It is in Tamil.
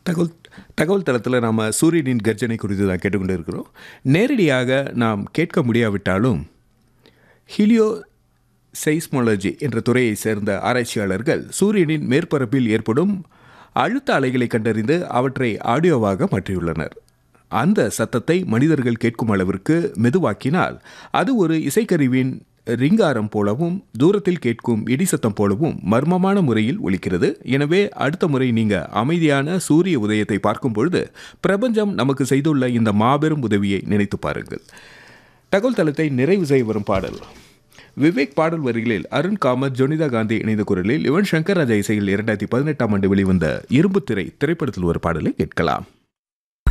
தகவல் தகவல் தளத்தில் நாம் சூரியனின் கர்ஜனை குறித்து தான் கேட்டுக்கொண்டு இருக்கிறோம் நேரடியாக நாம் கேட்க முடியாவிட்டாலும் ஹீலியோ செய்ஸ்மாலஜி என்ற துறையை சேர்ந்த ஆராய்ச்சியாளர்கள் சூரியனின் மேற்பரப்பில் ஏற்படும் அழுத்த அலைகளை கண்டறிந்து அவற்றை ஆடியோவாக மாற்றியுள்ளனர் அந்த சத்தத்தை மனிதர்கள் கேட்கும் அளவிற்கு மெதுவாக்கினால் அது ஒரு இசைக்கருவியின் ரிங்காரம் போலவும் தூரத்தில் கேட்கும் இடி சத்தம் போலவும் மர்மமான முறையில் ஒலிக்கிறது எனவே அடுத்த முறை நீங்க அமைதியான சூரிய உதயத்தை பார்க்கும் பொழுது பிரபஞ்சம் நமக்கு செய்துள்ள இந்த மாபெரும் உதவியை நினைத்து பாருங்கள் தகவல் தளத்தை நிறைவு செய்ய வரும் பாடல் விவேக் பாடல் வரிகளில் அருண் காமத் ஜொனிதா காந்தி இணைந்த குரலில் யுவன் சங்கர் ராஜா இசையில் இரண்டாயிரத்தி பதினெட்டாம் ஆண்டு வெளிவந்த இரும்பு திரை திரைப்படத்தில் ஒரு பாடலை கேட்கலாம்